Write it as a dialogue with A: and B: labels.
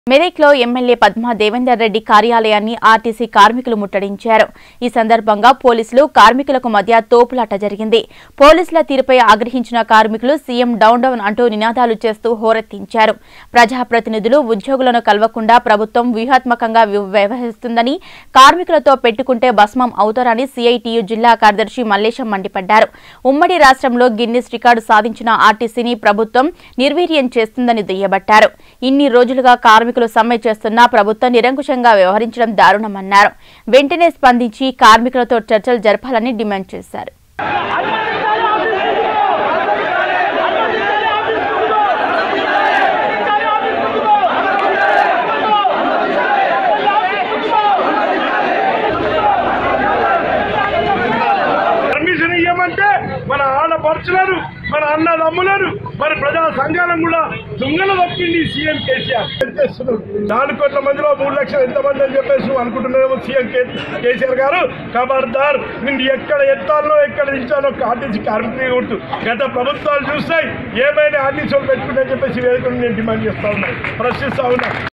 A: మెదక్లో ఎమ్మెల్యే పద్మా దేవేందర్ రెడ్డి కార్యాలయాన్ని ఆర్టీసీ కార్మికులు ముట్టడించారు ఈ సందర్భంగా పోలీసులు కార్మికులకు మధ్య తోపులాట జరిగింది పోలీసుల తీరుపై ఆగ్రహించిన కార్మికులు సీఎం డౌన్ డౌన్ అంటూ నినాదాలు చేస్తూ హోరెత్తించారు ప్రజాప్రతినిధులు ఉద్యోగులను కలవకుండా ప్రభుత్వం వ్యూహాత్మకంగా వ్య- వ్యవహరిస్తుందని కార్మికులతో పెట్టుకుంటే భస్మం అవుతారని సిఐటియు జిల్లా కార్యదర్శి మల్లేశం మండిపడ్డారు ఉమ్మడి రాష్ట్రంలో గిన్నిస్ రికార్డు సాధించిన ఆర్టీసీని ప్రభుత్వం నిర్వీర్యం చేస్తుందని దుయ్యబట్టారు ఇన్ని రోజులుగా కార్మికులు సమ్మె చేస్తున్నా ప్రభుత్వం నిరంకుశంగా వ్యవహరించడం దారుణమన్నారు వెంటనే స్పందించి కార్మికులతో చర్చలు జరపాలని డిమాండ్ చేశారు
B: పర్మిషన్ ఇవ్వమంటే మన ఆడపడుచులను మన అన్నదమ్ములను మరి ప్రజా సంఘాలను కూడా దుంగలు తప్పింది సీఎం కేసీఆర్ ఏం చేస్తున్నాడు? నాలుగు కోట్ల మందిలో మూడు లక్షలు ఎంతమంది అని చెప్పేసి నువ్వు అనుకుంటున్నావు సీఎం కే- కేసీఆర్ గారు ఖబర్దార్ నిన్ను ఎక్కడ ఎత్తాలో ఎక్కడ దించాలో ఆర్టీసీ కార్మికులు గుర్తు గత ప్రభుత్వాలు చూస్తాయి ఏమైనా ఆర్టీసీ వాళ్ళు పెట్టుకుంటే చెప్పేసి వేదికను నేను డిమాండ్ చేస్తా ఉన్నా ప్రశ్నిస్తా ఉన్నా